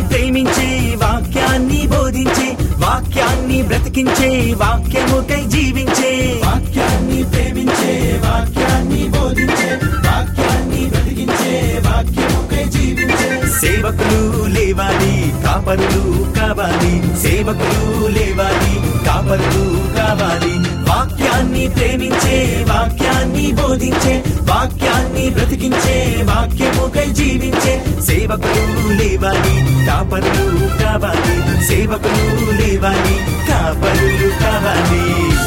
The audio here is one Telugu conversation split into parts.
ప్రేమించే వాక్యాన్ని బోధించే వాక్యాన్ని బ్రతికించే వాక్యముకై జీవించే వాక్యాన్ని ప్రేమించే వాక్యాన్ని బోధించే వాక్యాన్ని బ్రతికించే వాక్యముకై జీవించే సేవకులు లేవాలి కాపరులు కావాలి సేవకులు లేవాలి కాపరులు కావాలి వాక్యాన్ని ప్రేమించే వాక్యాన్ని బోధించే వాక్యాన్ని బ్రతికించే వాక్యముకై జీవించే సేవకులు లేవాలి కాపరులు కావాలి సేవకులు లేవాలి కాపరులు కావాలి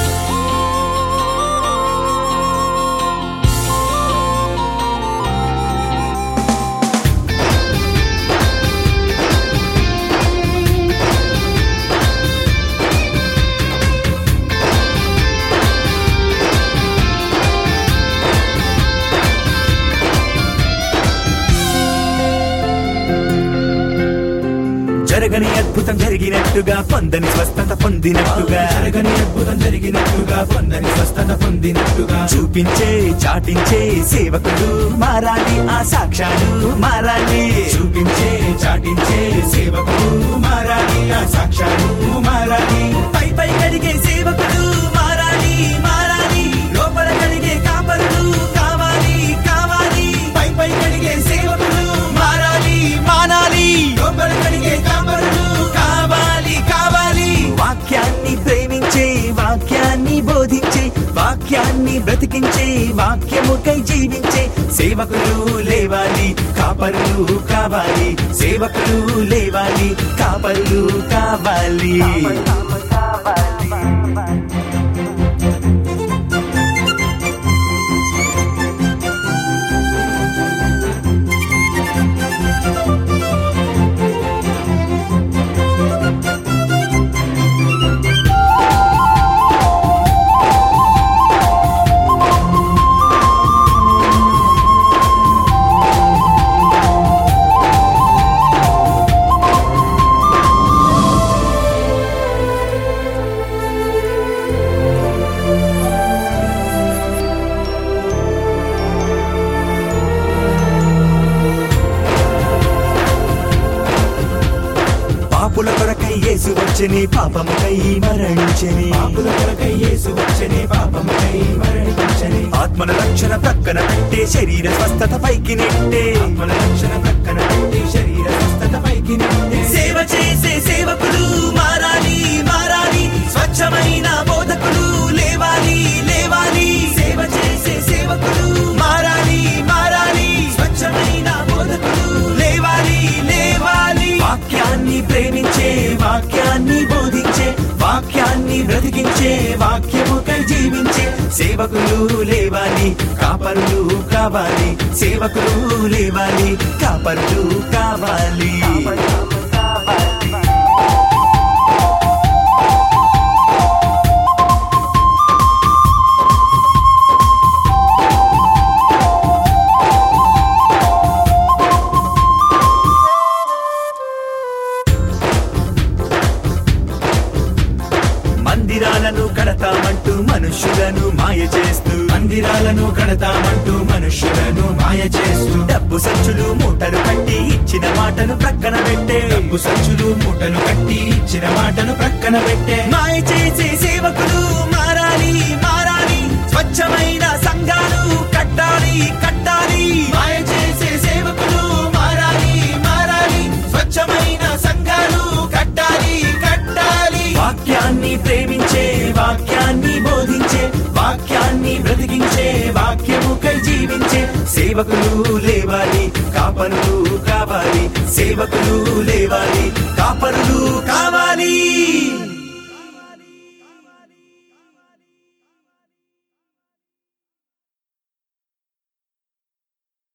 జరగని అద్భుతం జరిగినట్టుగా పొందని స్వస్థత పొందినట్టుగా జరగని అద్భుతం జరిగినట్టుగా పొందని స్వస్థత పొందినట్టుగా చూపించే చాటించే సేవకులు మారాలి ఆ సాక్ష్యాలు మారాలి చూపించే చాటించే సేవకులు మారాలి ఆ సాక్ష్యాలు మారాలి పై పై కడిగే సేవకులు మారాలి మారాలి లోపల కడిగే కాపరులు కావాలి కావాలి పై పై కడిగే సేవకులు మారాలి మానాలి లోపల కడిగే కాపరులు కావాలి కావాలి వాక్యాన్ని ప్రేమించే వాక్యాన్ని బోధించే వాక్యాన్ని బ్రతికించే వాక్యముకై జీవించే సేవకులు లేవాలి కాపరులు కావాలి సేవకులు లేవాలి కాపరులు కావాలి పాపుల కొరకై యేసు వచ్చని పాపముకై మరణించని పాపుల కొరకై యేసు వచ్చనే పాపముకై మరణించని ఆత్మల రక్షణ ప్రక్కన పెట్టే శరీర స్వస్థత పైకి నెట్టే ఆత్మల రక్షణ ప్రక్కన పెట్టి శరీర స్వస్థత పైకి నెట్టే సేవ చేసే సేవకులు మారాలి మారాలి స్వచ్ఛమైన బోధకులు లేవాలి లేవాలి సేవ చేసే సేవకులు మారాలి మారాలి స్వచ్ఛమైన బోధకులు లేవాలి లేవాలి వాక్యాన్ని ప్రేమించే వాక్యాన్ని బోధించే వాక్యాన్ని బ్రతికించే వాక్యముకై జీవించే సేవకులు లేవాలి కాపరులు కావాలి సేవకులు లేవాలి కాపరులు కావాలి మందిరాలను కడతామంటూ మనుషులను మాయ చేస్తూ మందిరాలను కడతామంటూ మనుష్యులను మాయ చేస్తూ డబ్బు సంచులు మూటలు కట్టి ఇచ్చిన మాటను ప్రక్కన పెట్టే డబ్బు సంచులు మూటలు కట్టి ఇచ్చిన మాటను ప్రక్కన పెట్టే మాయ చేసే సేవకులు మారాలి మారాలి స్వచ్ఛమైన సంఘాలు కట్టాలి కట్టాలి మాయ చేసే సేవకులు మారాలి మారాలి స్వచ్ఛమైన సంఘాలు కట్టాలి కట్టాలి వాక్యాన్ని ప్రేమించే వాక్యాన్ని బోధించే వాక్యాన్ని బ్రతికించే వాక్యముకై జీవించే సేవకులు లేవాలి కాపరులు కావాలి సేవకులు లేవాలి కాపరులు కావాలి